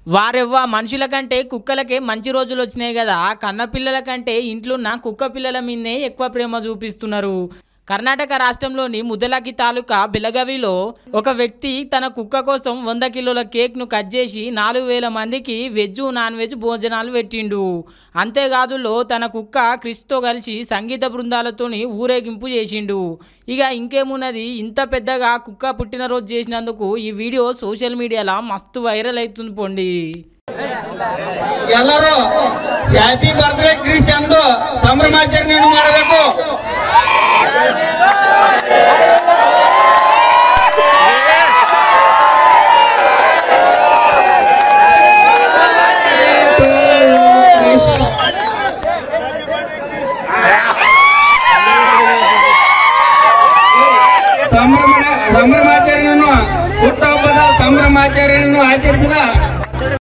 వారెవ్వ మనుషుల కంటే కుక్కలకే మంచి రోజులు వచ్చినాయి కదా కన్న పిల్లల కంటే ఇంట్లోన్న కుక్క పిల్లల మీదనే ఎక్కువ ప్రేమ చూపిస్తున్నారు కర్ణాటక రాష్ట్రంలోని ముదలకి తాలూకా బెలగవిలో ఒక వ్యక్తి తన కుక్క కోసం వంద కిలోల కేక్ను కట్ చేసి నాలుగు వేల మందికి వెజ్ నాన్ వెజ్ భోజనాలు పెట్టిండు అంతేకాదులో తన కుక్క క్రిస్తో కలిసి సంగీత బృందాలతోని ఊరేగింపు చేసిండు ఇక ఇంకేమున్నది ఇంత పెద్దగా కుక్క పుట్టినరోజు చేసినందుకు ఈ వీడియో సోషల్ మీడియాలో మస్తు వైరల్ అవుతుంది పోండి ಎಲ್ಲರೂ ಹ್ಯಾಪಿ ಬರ್ತ್ಡೇ ಕ್ರಿಶ್ ಎಂದು ಸಂಭ್ರಮಾಚರಣೆಯನ್ನು ಮಾಡಬೇಕು